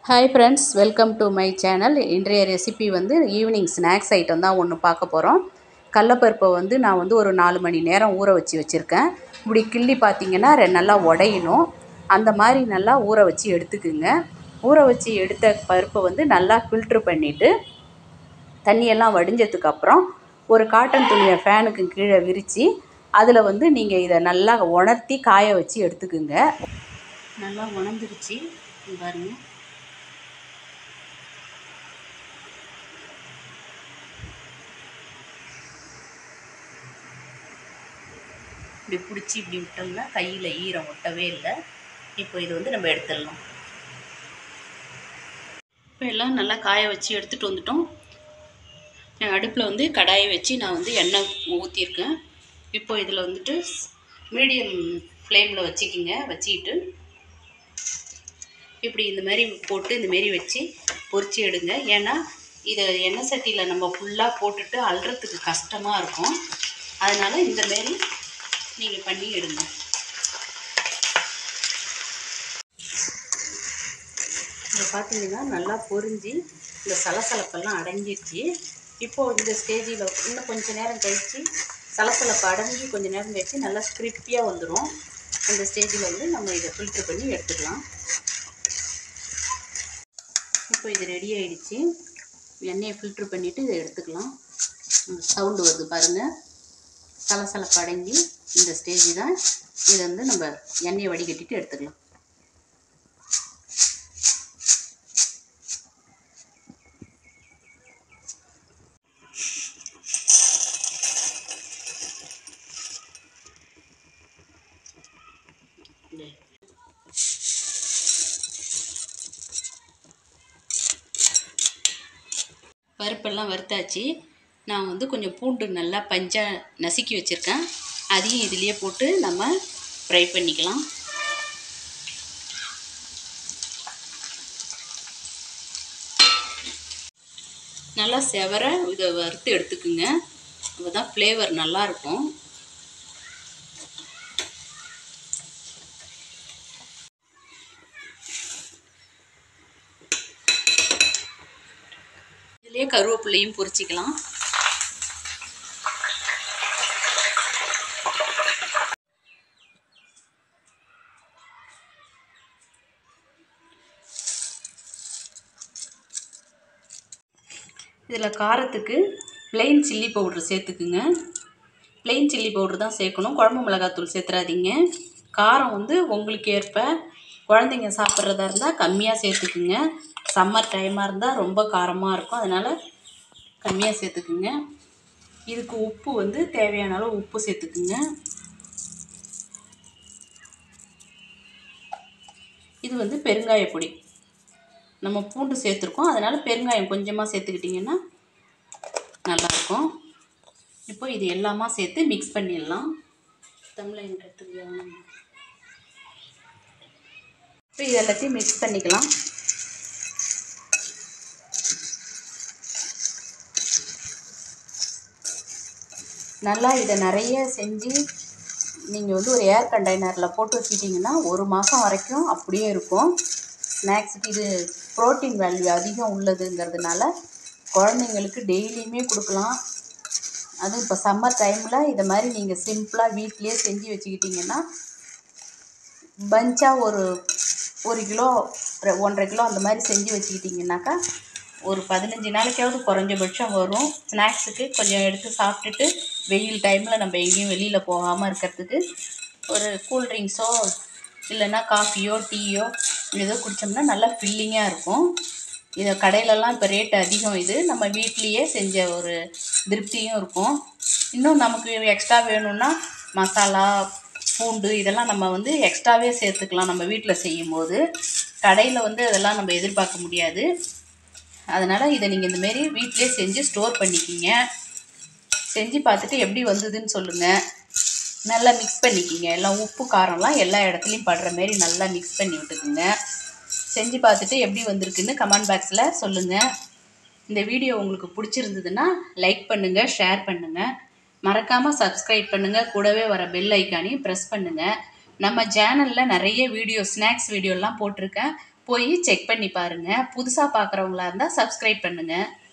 hi friends welcome to my channel இன்றைய recipe வந்து evening snacks item தான் ஒன்று பார்க்க போகிறோம் கடலப்பருப்பை வந்து நான் வந்து ஒரு நாலு மணி நேரம் ஊற வச்சு வச்சுருக்கேன் இப்படி கிள்ளி பார்த்தீங்கன்னா ரெ- நல்லா உடையணும் அந்த மாதிரி நல்லா ஊற வச்சு எடுத்துக்குங்க ஊற வச்சு எடுத்த பருப்பை வந்து நல்லா ஃபில்ட்ரு பண்ணிவிட்டு தண்ணியெல்லாம் வடிஞ்சதுக்கு அப்புறம் ஒரு காட்டன் துணியை ஃபேனுக்கு கீழே விரித்து அதில் வந்து நீங்கள் இதை நல்லா உணர்த்தி காய வச்சு எடுத்துக்குங்க நல்லா உணர்ந்துருச்சு இங்க பாருங்க இப்படி பிடிச்சி இப்படி விட்டோம்னா கையில் ஈரம் ஒட்டவே இல்லை இப்போ இது வந்து நம்ம எடுத்துடலாம் இப்போ எல்லாம் நல்லா காய வச்சு எடுத்துகிட்டு வந்துட்டோம் அடுப்பில் வந்து கடாயை வச்சு நான் வந்து எண்ணெய் ஊற்றிருக்கேன் இப்போ இதில் வந்துட்டு மீடியம் ஃப்ளேமில் வச்சுக்கிங்க வச்சுக்கிட்டு இப்படி இந்த மாதிரி போட்டு இந்த மாரி வச்சு பொரிச்சு எடுங்க ஏன்னா இதை எண்ணெய் சட்டியில் நம்ம ஃபுல்லாக போட்டுட்டு அல்றதுக்கு கஷ்டமாக இருக்கும் அதனால் இந்த மாரி நீங்கள் பண்ணி எடுங்க இதை பார்த்தீங்கன்னா நல்லா பொரிஞ்சு இந்த சலசலப்பெல்லாம் அடங்கிடுச்சு இப்போது இந்த ஸ்டேஜில் இன்னும் கொஞ்சம் நேரம் கழித்து சலசலப்பு அடங்கி கொஞ்சம் நேரம் கழித்து நல்லா ஸ்கிரிப்பியாக வந்துடும் இந்த ஸ்டேஜில் வந்து நம்ம இதை ஃபில்ட்ரு பண்ணி எடுத்துக்கலாம் இப்போ இது ரெடி ஆயிடுச்சு எண்ணெயை ஃபில்ட்ரு பண்ணிவிட்டு இதை எடுத்துக்கலாம் சவுண்டு வருது பாருங்கள் சலசலப்பு அடங்கி இந்த ஸ்டேஜ் தான் இதை வந்து நம்ம எண்ணெயை வடிகட்டிட்டு எடுத்துக்கலாம் இந்த பருப்பெல்லாம் வறுத்தாச்சு நான் வந்து கொஞ்சம் பூண்டு நல்லா பஞ்சாக நசுக்கி வச்சுருக்கேன் அதையும் இதுலேயே போட்டு நம்ம ஃப்ரை பண்ணிக்கலாம் நல்லா செவர இதை வறுத்து எடுத்துக்குங்க அப்போ தான் ஃப்ளேவர் நல்லாயிருக்கும் இதுலேயே கருவேப்பிலையும் பொரிச்சிக்கலாம் இதில் காரத்துக்கு plain சில்லி பவுட்ரு சேர்த்துக்குங்க plain சில்லி பவுட்ரு தான் சேர்க்கணும் குழம்பு மிளகாத்தூள் சேர்த்துறாதீங்க காரம் வந்து உங்களுக்கு ஏற்ப குழந்தைங்க சாப்பிட்றதா இருந்தால் கம்மியாக சேர்த்துக்குங்க சம்மர் டைமாக இருந்தால் ரொம்ப காரமாக இருக்கும் அதனால் கம்மியாக சேர்த்துக்குங்க இதுக்கு உப்பு வந்து தேவையான அளவு உப்பு சேர்த்துக்குங்க இது வந்து பெருங்காய பொடி நம்ம பூண்டு சேர்த்துருக்கோம் அதனால் பெருங்காயம் கொஞ்சமாக சேர்த்துக்கிட்டிங்கன்னா நல்லாயிருக்கும் இப்போ இது எல்லாமா சேர்த்து மிக்ஸ் பண்ணிடலாம் தமிழ் எடுத்துக்கலாம் இப்போ இது எல்லாத்தையும் மிக்ஸ் பண்ணிக்கலாம் நல்லா இதை நிறைய செஞ்சு நீங்கள் வந்து ஒரு ஏர் கண்டெய்னரில் போட்டு வச்சுக்கிட்டிங்கன்னா ஒரு மாதம் வரைக்கும் அப்படியே இருக்கும் ஸ்நாக்ஸுக்கு இது ப்ரோட்டீன் வேல்யூ அதிகம் உள்ளதுங்கிறதுனால குழந்தைங்களுக்கு டெய்லியுமே கொடுக்கலாம் அதுவும் இப்போ சம்மர் டைமில் இதை மாதிரி நீங்கள் சிம்பிளாக வீட்லேயே செஞ்சு வச்சுக்கிட்டிங்கன்னா பஞ்சாக ஒரு ஒரு கிலோ ரெ- ஒன்றரை கிலோ அந்த மாதிரி செஞ்சு வச்சுக்கிட்டிங்கனாக்கா ஒரு பதினஞ்சு நாளைக்காவது குறைஞ்சபட்சம் வரும் ஸ்நாக்ஸுக்கு கொஞ்சம் எடுத்து சாப்பிட்டுட்டு வெயில் டைமில் நம்ம எங்கேயும் வெளியில் போகாமல் இருக்கிறதுக்கு ஒரு கூல் ட்ரிங்க்ஸோ இல்லைன்னா காஃபியோ டீயோ ஏதோ குடித்தோம்னா நல்லா ஃபில்லிங்காக இருக்கும் இதை கடையிலலாம் இப்போ ரேட் அதிகம் இது நம்ம வீட்லேயே செஞ்ச ஒரு திருப்தியும் இருக்கும் இன்னும் நமக்கு எக்ஸ்ட்ரா வேணும்னா மசாலா பூண்டு இதெல்லாம் நம்ம வந்து எக்ஸ்ட்ராவே சேர்த்துக்கலாம் நம்ம வீட்டில் செய்யும்போது கடையில் வந்து அதெல்லாம் நம்ம எதிர்பார்க்க முடியாது அதனால் இதை நீங்கள் இந்தமாரி வீட்டிலே செஞ்சு ஸ்டோர் பண்ணிக்கிங்க செஞ்சு பார்த்துட்டு எப்படி வந்ததுன்னு சொல்லுங்கள் நல்லா மிக்ஸ் பண்ணிக்கிங்க எல்லாம் உப்பு காரம்லாம் எல்லா இடத்துலையும் படுற மாரி நல்லா மிக்ஸ் பண்ணி விட்டுக்குங்க செஞ்சு பார்த்துட்டு எப்படி வந்திருக்குன்னு கமெண்ட் பாக்ஸில் சொல்லுங்கள் இந்த வீடியோ உங்களுக்கு பிடிச்சிருந்ததுன்னா லைக் பண்ணுங்கள் ஷேர் பண்ணுங்கள் மறக்காமல் சப்ஸ்கிரைப் பண்ணுங்கள் கூடவே வர பெல் ஐக்கானையும் ப்ரெஸ் பண்ணுங்கள் நம்ம சேனலில் நிறைய வீடியோ ஸ்நாக்ஸ் வீடியோலாம் போட்டிருக்கேன் போய் செக் பண்ணி பாருங்கள் புதுசாக பார்க்குறவங்களா இருந்தால் சப்ஸ்கிரைப் பண்ணுங்கள்